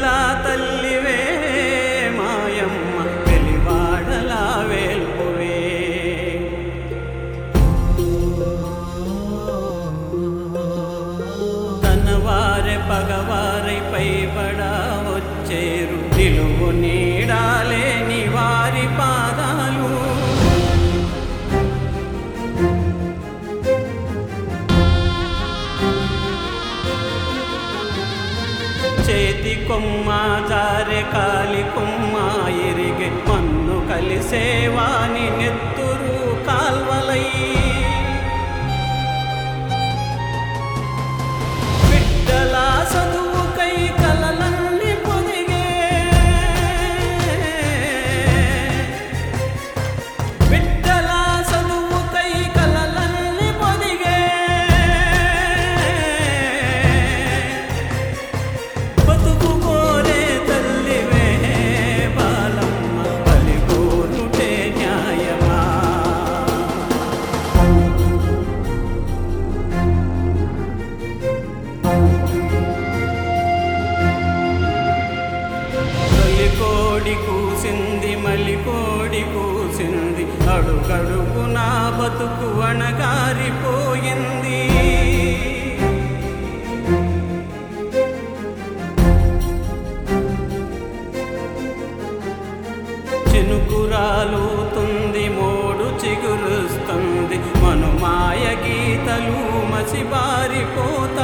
బిడ్డలా తల్లివే మాయమ్మ వెలివాడలా వేల్పువే తన వారె పగవారై పైబడా వచ్చేరు నిలువు నీడాలేని వారి పాదాలు చేతి కొమ్మ జారె కాలి కొమ్మ ఎరిగే మన్ను కలిసేవాని నెత్తురు కాల్వలై బిడ్డల చదువుకై కలలన్నీ పొదిగే బిడ్డల చదువుకై కలలన్నీ పొదిగే బతుకు కోరే తల్లివే బాలమ్మ బలి కోరుటే న్యాయమా తొలి కోడి కూసింది మలి కోడి కూసింది అడుగడుగు నా బతుకు అణగారిపోయింది చినుకురాలుతుంది మోడు చిగురుస్తుంది మనుమాయ గీతలు మసిబారిపోతా